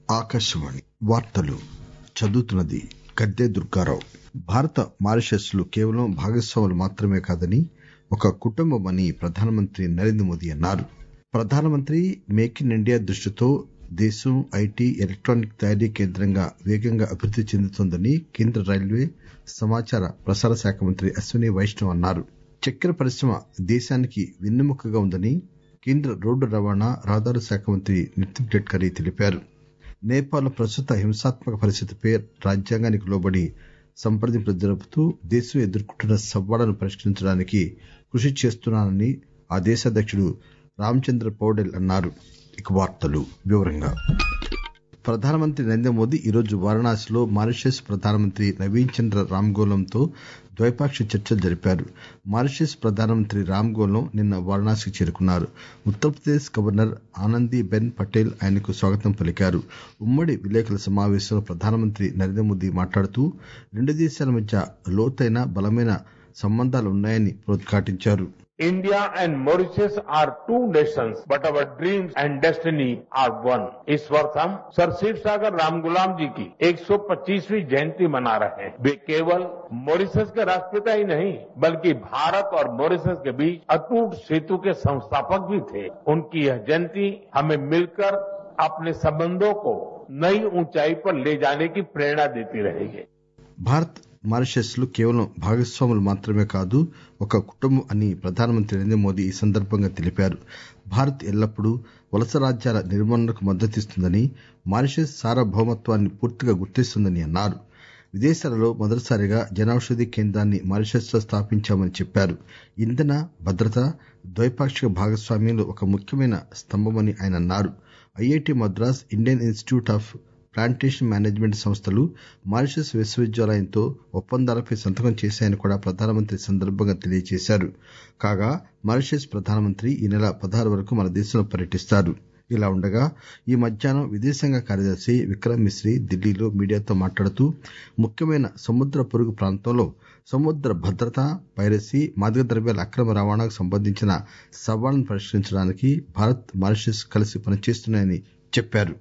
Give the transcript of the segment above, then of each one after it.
ఆకాశవాణి వార్తలు చదువుతున్నది గద్దె దుర్గారావు భారత మారిషస్ లు కేవలం భాగస్వాములు మాత్రమే కాదని ఒక కుటుంబమని ప్రధానమంత్రి నరేంద్ర మోదీ అన్నారు ప్రధానమంత్రి మేక్ ఇన్ ఇండియా దృష్టితో దేశం ఐటీ ఎలక్టానిక్ తయారీ కేంద్రంగా వేగంగా అభివృద్ది చెందుతోందని కేంద్ర రైల్వే సమాచార ప్రసార శాఖ మంత్రి అశ్విని వైష్ణవ్ అన్నారు చక్కెర పరిశ్రమ దేశానికి వెన్నెముకగా ఉందని కేంద్ర రోడ్డు రవాణా రహదారుల శాఖ మంత్రి నితిన్ గడ్కరీ తెలిపారు నేపాల్ ప్రస్తుత హింసాత్మక పరిస్థితిపై రాజ్యాంగానికి లోబడి సంప్రదింపులు జరుపుతూ దేశం ఎదుర్కొంటున్న సవాళ్లను పరిష్కరించడానికి కృషి చేస్తున్నానని ఆ దేశ అధ్యకుడు రాంచంద్ర పౌడెల్ అన్నారు ప్రధానమంత్రి నరేంద్ర మోదీ ఈరోజు వారణాసిలో మారిషస్ ప్రధానమంత్రి నవీన్ చంద్ర రామ్గోలం తో ద్వైపాక్షిక చర్చలు జరిపారు మారిషస్ ప్రధానమంత్రి రామ్గోలం నిన్న వారణాసికి చేరుకున్నారు ఉత్తరప్రదేశ్ గవర్నర్ ఆనందీ బెన్ పటేల్ ఆయనకు స్వాగతం పలికారు ఉమ్మడి విలేకరుల సమావేశంలో ప్రధానమంత్రి నరేంద్ర మోదీ మాట్లాడుతూ రెండు దేశాల మధ్య లోతైన బలమైన సంబంధాలున్నాయని ఉద్ఘాటించారు India and Mauritius are two nations, but our dreams and destiny are one. इस वर्ष हम सर शिव सागर राम गुलाम जी की 125वीं जयंती मना रहे हैं वे केवल मॉरिशस के राष्ट्रपिता ही नहीं बल्कि भारत और मॉरिशस के बीच अटूट सेतु के संस्थापक भी थे उनकी यह जयंती हमें मिलकर अपने संबंधों को नई ऊंचाई पर ले जाने की प्रेरणा देती रहेगी భారత్ మారిషస్ లు కేవలం భాగస్వాములు మాత్రమే కాదు ఒక కుటుంబం అని ప్రధానమంత్రి నరేంద్ర మోదీ ఈ సందర్బంగా తెలిపారు భారత్ ఎల్లప్పుడూ వలస రాజ్యాల నిర్మూలనకు మద్దతిస్తుందని మారిషస్ సార్వభౌమత్వాన్ని పూర్తిగా గుర్తిస్తుందని అన్నారు విదేశాలలో మొదటిసారిగా జనౌషధి కేంద్రాన్ని మారిషస్ లో స్థాపించామని చెప్పారు ఇంధన భద్రత ద్వైపాక్షిక భాగస్వామ్యంలో ఒక ముఖ్యమైన స్తంభమని ఆయన అన్నారు IIT Madras Indian institute of plantation management సంస్థలు మారిషస్ విశ్వవిద్యాలయంతో ఒప్పందాలపై సంతకం చేశాయని కూడా ప్రధానమంత్రి ఈ సందర్బంగా తెలియజేశారు కాగా మారిషస్ ప్రధానమంత్రి ఈ నెల పదహారు వరకు మన దేశంలో పర్యటిస్తారు ఇలా ఉండగా ఈ మధ్యాహ్నం విదేశాంగ కార్యదర్శి విక్రమ్ మిశ్రీ ఢిల్లీలో మీడియాతో మాట్లాడుతూ ముఖ్యమైన సముద్ర పొరుగు ప్రాంతంలో సముద్ర భద్రత పైరసీ మాదక ద్రవ్యాల అక్రమ రవాణాకు సంబంధించిన సవాళ్లను పరిష్కరించడానికి భారత్ మారిషస్ కలిసి పనిచేస్తున్నాయని చెప్పారు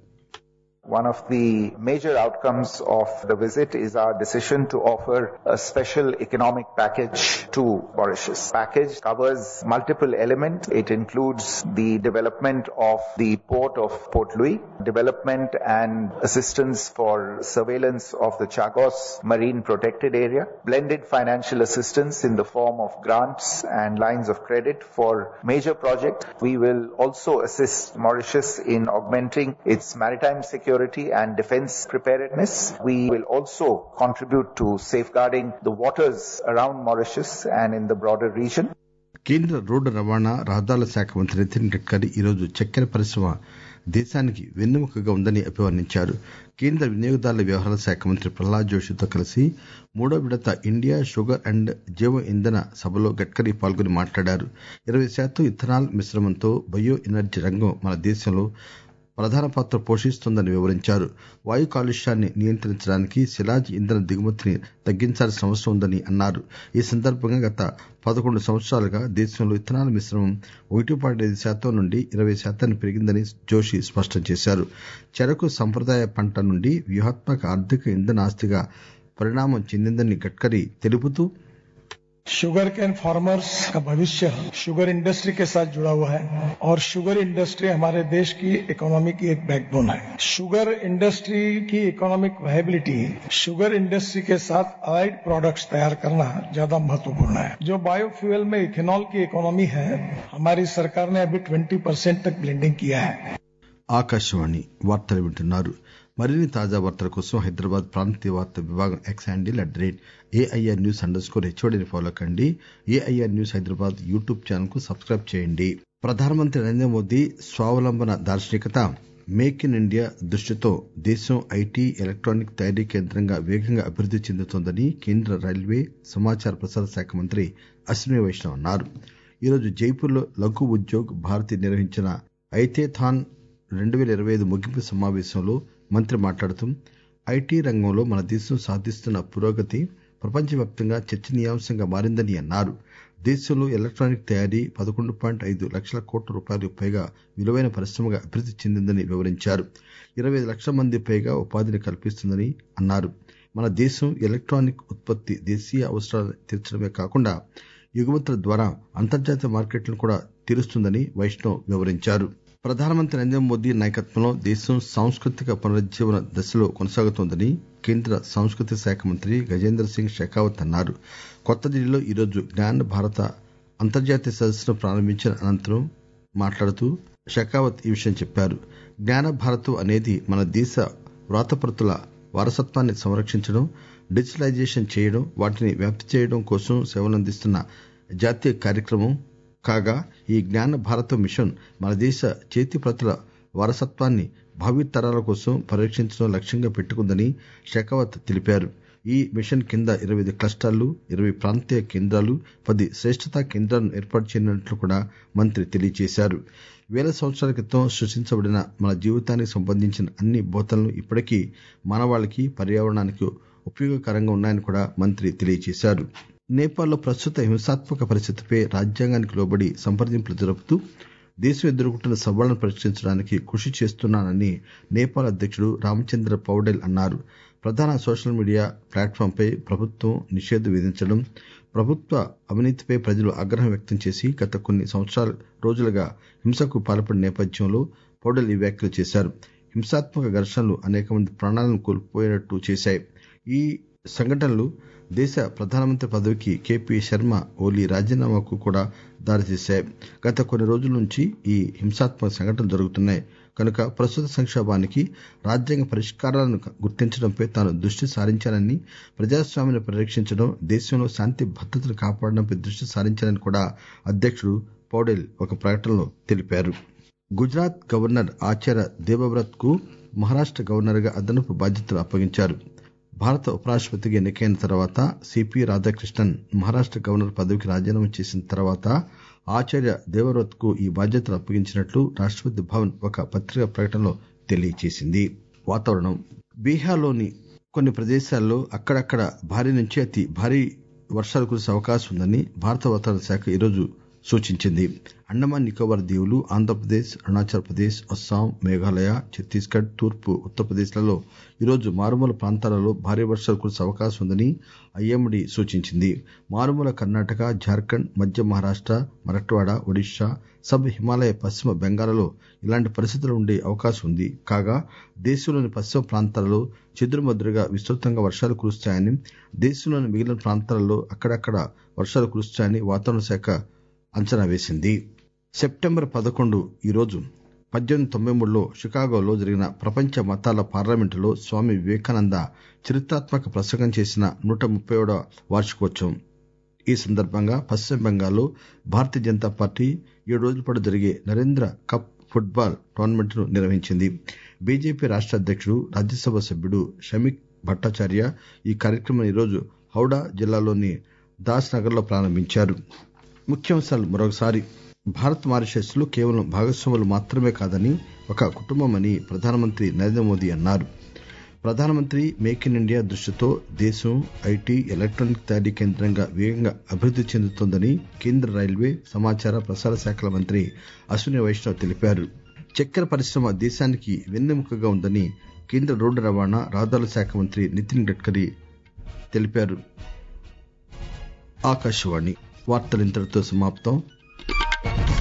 One of the major outcomes of the visit is our decision to offer a special economic package to Mauritius. Package covers multiple elements. It includes the development of the port of Port Louis, development and assistance for surveillance of the Chagos Marine Protected Area, blended financial assistance in the form of grants and lines of credit for major projects. We will also assist Mauritius in augmenting its maritime security security and defense preparedness. We will also contribute to safeguarding the waters around Mauritius and in the broader region. కేంద్ర road రవాణా రహదారుల శాఖ మంత్రి నితిన్ గడ్కరీ ఈరోజు చక్కెర పరిశ్రమ దేశానికి వెన్నెముకగా ఉందని అభివర్ణించారు కేంద్ర వినియోగదారుల వ్యవహారాల శాఖ మంత్రి ప్రహ్లాద్ జోషితో కలిసి మూడో విడత ఇండియా షుగర్ అండ్ జీవ ఇంధన సభలో గడ్కరీ పాల్గొని మాట్లాడారు ఇరవై శాతం ఇథనాల్ మిశ్రమంతో బయో ఎనర్జీ రంగం మన దేశంలో ప్రధాన పాత్ర పోషిస్తోందని వివరించారు వాయు కాలుష్యాన్ని నియంత్రించడానికి శిలాజ్ ఇంధన దిగుమతిని తగ్గించాల్సిన అవసరం ఉందని అన్నారు ఈ సందర్భంగా గత పదకొండు సంవత్సరాలుగా దేశంలో ఇథనాల్ మిశ్రమం ఒకటి పాయింట్ ఐదు శాతం నుండి ఇరవై శాతానికి పెరిగిందని జోషి స్పష్టం చేశారు చెరకు సంప్రదాయ పంట నుండి వ్యూహాత్మక ఆర్థిక ఇంధన ఆస్తిగా పరిణామం చెందిందని గడ్కరీ తెలుపుతూ शुगर कैन फार्मर्स का भविष्य शुगर इंडस्ट्री के साथ जुड़ा हुआ है और शुगर इंडस्ट्री हमारे देश की इकोनॉमी की एक बैकबोन है शुगर इंडस्ट्री की इकोनॉमिक वायबिलिटी शुगर इंडस्ट्री के साथ अलाइड प्रोडक्ट्स तैयार करना ज्यादा महत्वपूर्ण है जो बायोफ्यूल में इथेनॉल की इकोनॉमी है हमारी सरकार ने अभी 20 परसेंट तक ब्लेंडिंग किया है ఆకాశవాణి వార్తలు వింటున్నారు మరిన్ని తాజా వార్తల కోసం హైదరాబాద్ ప్రాంతీయ వార్తా విభాగం X handle at the rate AIR news underscore స్కోర్ హెచ్ఓడిని ఫాలో కండి AIR news Hyderabad YouTube channel కు సబ్స్క్రైబ్ చేయండి ప్రధానమంత్రి నరేంద్ర మోదీ స్వావలంబన దార్శనికత మేక్ ఇన్ ఇండియా దృష్టితో దేశం ఐటీ ఎలక్టానిక్ తయారీ కేంద్రంగా వేగంగా అభివృద్ది చెందుతోందని కేంద్ర రైల్వే సమాచార ప్రసార శాఖ మంత్రి అశ్విని వైష్ణవ్ అన్నారు ఈరోజు జైపూర్ లో లఘు ఉద్యోగ్ భారతి నిర్వహించిన ఐతేథాన్ రెండు పేల ఇరవై ఐదు ముగింపు సమావేశంలో మంత్రి మాట్లాడుతూ ఐటీ రంగంలో మన దేశం సాధిస్తున్న పురోగతి ప్రపంచవ్యాప్తంగా చర్చనీయాంశంగా మారిందని అన్నారు దేశంలో ఎలక్టానిక్ తయారీ పదకొండు పాయింట్ ఐదు లక్షల కోట్ల రూపాయలకు పైగా విలువైన పరిశ్రమగా అభివృద్ది చెందిందని వివరించారు ఇరవై ఐదు లక్షల మంది పైగా ఉపాధిని కల్పిస్తుందని అన్నారు మన దేశం ఎలక్టానిక్ ఉత్పత్తి దేశీయ అవసరాలు తీర్చడమే కాకుండా ఎగుమతుల ద్వారా అంతర్జాతీయ మార్కెట్లను కూడా తీరుస్తుందని వైష్ణవ్ వివరించారు ప్రధానమంత్రి నరేంద్ర మోదీ నాయకత్వంలో దేశం సాంస్కృతిక పునరుజ్జీవన దశలో కొనసాగుతోందని కేంద్ర సంస్కృతి శాఖ మంత్రి గజేంద్ర సింగ్ షెకావత్ అన్నారు కొత్త ఢిల్లీలో ఈరోజు జ్ఞాన భారత అంతర్జాతీయ సదస్సును ప్రారంభించిన అనంతరం మాట్లాడుతూ షెకావత్ ఈ విషయం చెప్పారు జ్ఞాన భారతం అనేది మన దేశ వ్రాతప్రతుల వారసత్వాన్ని సంరక్షించడం డిజిటలైజేషన్ చేయడం వాటిని వ్యాప్తి చేయడం కోసం సేవలందిస్తున్న జాతీయ కార్యక్రమం కాగా ఈ జ్ఞాన భారతం మిషన్ మన దేశ చేతిప్రతుల వారసత్వాన్ని భావితరాల కోసం పరిరక్షించడం లక్ష్యంగా పెట్టుకుందని షెకావత్ తెలిపారు ఈ మిషన్ కింద ఇరవై ఐదు క్లస్టర్లు ఇరవై ప్రాంతీయ కేంద్రాలు పది శ్రేష్టతా కేంద్రాలను ఏర్పాటు చేయనున్నట్లు కూడా మంత్రి తెలియజేశారు వేల సంవత్సరాల క్రితం సృష్టించబడిన మన జీవితానికి సంబంధించిన అన్ని బోధనలు ఇప్పటికీ మానవాళికి పర్యావరణానికి ఉపయోగకరంగా ఉన్నాయని కూడా మంత్రి తెలియజేశారు నేపాల్లో ప్రస్తుత హింసాత్మక పరిస్థితిపై రాజ్యాంగానికి లోబడి సంప్రదింపులు జరుపుతూ దేశం ఎదుర్కొంటున్న సవాళ్లను పరిష్కరించడానికి కృషి చేస్తున్నానని నేపాల్ అధ్యక్షుడు రామచంద్ర పౌడెల్ అన్నారు ప్రధాన సోషల్ మీడియా ప్లాట్ఫాంపై ప్రభుత్వం నిషేధం విధించడం ప్రభుత్వ అవినీతిపై ప్రజలు ఆగ్రహం వ్యక్తం చేసి గత కొన్ని సంవత్సరాల రోజులుగా హింసకు పాల్పడిన నేపథ్యంలో పౌడెల్ ఈ వ్యాఖ్యలు చేశారు హింసాత్మక ఘర్షణలు అనేక మంది ప్రాణాలను కోల్పోయేట్టు చేశాయి ఈ సంఘటనలు దేశ ప్రధానమంత్రి పదవికి కెపి శర్మ ఓలీ రాజీనామాకు కూడా దారితీశాయి గత కొన్ని రోజుల నుంచి ఈ హింసాత్మక సంఘటనలు జరుగుతున్నాయి కనుక ప్రస్తుత సంక్షోభానికి రాజ్యాంగ పరిష్కారాలను గుర్తించడంపై తాను దృష్టి సారించానని ప్రజాస్వామ్యాన్ని పరిరక్షించడం దేశంలో శాంతి భద్రతను కాపాడడంపై దృష్టి సారించానని కూడా అధ్యక్షుడు పౌడెల్ ఒక ప్రకటనలో తెలిపారు గుజరాత్ గవర్నర్ ఆచార్య దేవవ్రత్ కు మహారాష్ట గవర్నర్ గా అదనపు బాధ్యతలు అప్పగించారు భారత ఉపరాష్టపతిగా ఎన్నికైన తర్వాత సిపి రాధాకృష్ణన్ మహారాష్ట గవర్నర్ పదవికి రాజీనామా చేసిన తర్వాత ఆచార్య దేవవ్రత్ కు ఈ బాధ్యతలు అప్పగించినట్లు రాష్టపతి భవన్ ఒక పత్రికా ప్రకటనలో తెలియజేసింది వాతావరణం బీహార్లోని కొన్ని ప్రదేశాల్లో అక్కడక్కడ భారీ నుంచి అతి భారీ వర్షాలు కురిసే అవకాశం ఉందని భారత వాతావరణ శాఖ ఈరోజు సూచించింది అండమాన్ నికోబార్ దీవులు ఆంధ్రప్రదేశ్ అరుణాచల్ ప్రదేశ్ అస్సాం మేఘాలయ ఛత్తీస్గఢ్ తూర్పు ఉత్తరప్రదేశ్ లలో ఈరోజు మారుమూల ప్రాంతాలలో భారీ వర్షాలు కురిసే అవకాశం ఉందని ఐఎండీ సూచించింది మారుమూల కర్ణాటక జార్ఖండ్ మధ్య మహారాష్ట మరాఠ్వాడా ఒడిశా సబ్ హిమాలయ పశ్చిమ బెంగాల్లో ఇలాంటి పరిస్థితులు ఉండే అవకాశం ఉంది కాగా దేశంలోని పశ్చిమ ప్రాంతాలలో చెదురుమదురుగా విస్తృతంగా వర్షాలు కురుస్తాయని దేశంలోని మిగిలిన ప్రాంతాలలో అక్కడక్కడ వర్షాలు కురుస్తాయని వాతావరణ శాఖ అంచనా వేసింది సెప్టెంబర్ పదకొండు ఈరోజు పద్దెనిమిది తొంభై మూడులో షికాగోలో జరిగిన ప్రపంచ మతాల పార్లమెంటులో స్వామి వివేకానంద చరిత్రాత్మక ప్రసంగం చేసిన నూట ముప్పై ఏడవ వార్షికోత్సవం ఈ సందర్భంగా పశ్చిమ బెంగాల్లో భారతీయ జనతా పార్టీ ఏడు రోజుల పాటు జరిగే నరేంద్ర కప్ ఫుట్బాల్ టోర్నమెంట్ ను నిర్వహించింది బీజేపీ రాష్ట అధ్యక్షుడు రాజ్యసభ సభ్యుడు షమీక్ భట్టాచార్య ఈ కార్యక్రమాన్ని ఈరోజు హౌడా జిల్లాలోని దాస్ నగర్ లో ప్రారంభించారు ముఖ్యాంశాలు మరొకసారి భారత్ మారిషస్ లు కేవలం భాగస్వాములు మాత్రమే కాదని ఒక కుటుంబమని ప్రధానమంత్రి నరేంద్ర మోదీ అన్నారు ప్రధానమంత్రి మేక్ ఇన్ ఇండియా దృష్టితో దేశం ఐటీ ఎలక్టానిక్ తయారీ కేంద్రంగా వేగంగా అభివృద్ది చెందుతోందని కేంద్ర రైల్వే సమాచార ప్రసార శాఖల మంత్రి అశ్విని వైష్ణవ్ తెలిపారు చక్కెర పరిశ్రమ దేశానికి వెన్నెముకగా ఉందని కేంద్ర రోడ్డు రవాణా రహదారుల శాఖ మంత్రి నితిన్ గడ్కరీ తెలిపారు ఆకాశవాణి వార్తలు ఇంతటితో సమాప్తం